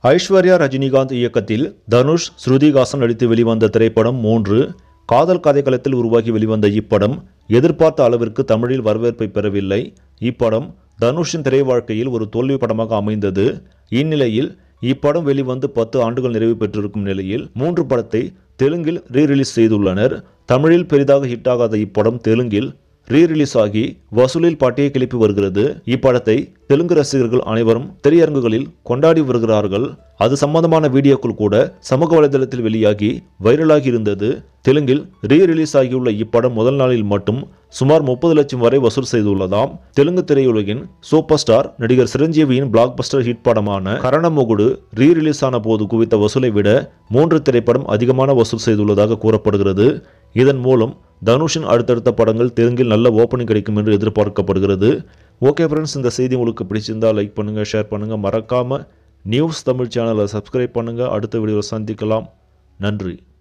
ஐஸ்வர்யா ரஜினிகாந்த் இயக்கத்தில் தனுஷ் ஸ்ருதிகாசன் நடித்து வெளிவந்த திரைப்படம் மூன்று காதல் கதைக்களத்தில் உருவாகி வெளிவந்த இப்படம் எதிர்பார்த்த அளவிற்கு தமிழில் வரவேற்பை பெறவில்லை இப்படம் தனுஷின் திரை வாழ்க்கையில் ஒரு தோல்வி படமாக அமைந்தது இந்நிலையில் இப்படம் வெளிவந்து பத்து ஆண்டுகள் நிறைவு பெற்றிருக்கும் நிலையில் மூன்று படத்தை தெலுங்கில் ரீ ரிலீஸ் செய்துள்ளனர் தமிழில் பெரிதாக ஹிட்டாகாத இப்படம் தெலுங்கில் ரீ ரிலீஸ் ஆகி வசூலில் பாட்டியை கிளப்பி வருகிறது இப்படத்தை தெலுங்கு ரசிகர்கள் அனைவரும் திரையரங்குகளில் கொண்டாடி வருகிறார்கள் அது சம்பந்தமான வீடியோக்கள் கூட சமூக வலைதளத்தில் வெளியாகி வைரலாகி இருந்தது தெலுங்கில் ரீ ரிலீஸ் ஆகியுள்ள இப்படம் முதல் நாளில் மட்டும் சுமார் முப்பது லட்சம் வரை வசூல் செய்துள்ளதாம் தெலுங்கு திரையுலகின் சூப்பர் ஸ்டார் நடிகர் சிரஞ்சீவியின் பிளாக் பஸ்டர் ஹிட் படமான கரணமுகுடு ரீ ரிலீஸ் ஆன போது குவித்த வசூலை விட மூன்று திரைப்படம் அதிகமான வசூல் செய்துள்ளதாக கூறப்படுகிறது இதன் மூலம் தனுஷின் அடுத்தடுத்த படங்கள் தெலுங்கில் நல்ல ஓப்பனிங் கிடைக்கும் என்று எதிர்பார்க்கப்படுகிறது ஓகே ஃப்ரெண்ட்ஸ் இந்த செய்தி உங்களுக்கு பிடிச்சிருந்தா லைக் பண்ணுங்கள் ஷேர் பண்ணுங்கள் மறக்காமல் நியூஸ் தமிழ் சேனலை சப்ஸ்கிரைப் பண்ணுங்கள் அடுத்த வீடியோவில் சந்திக்கலாம் நன்றி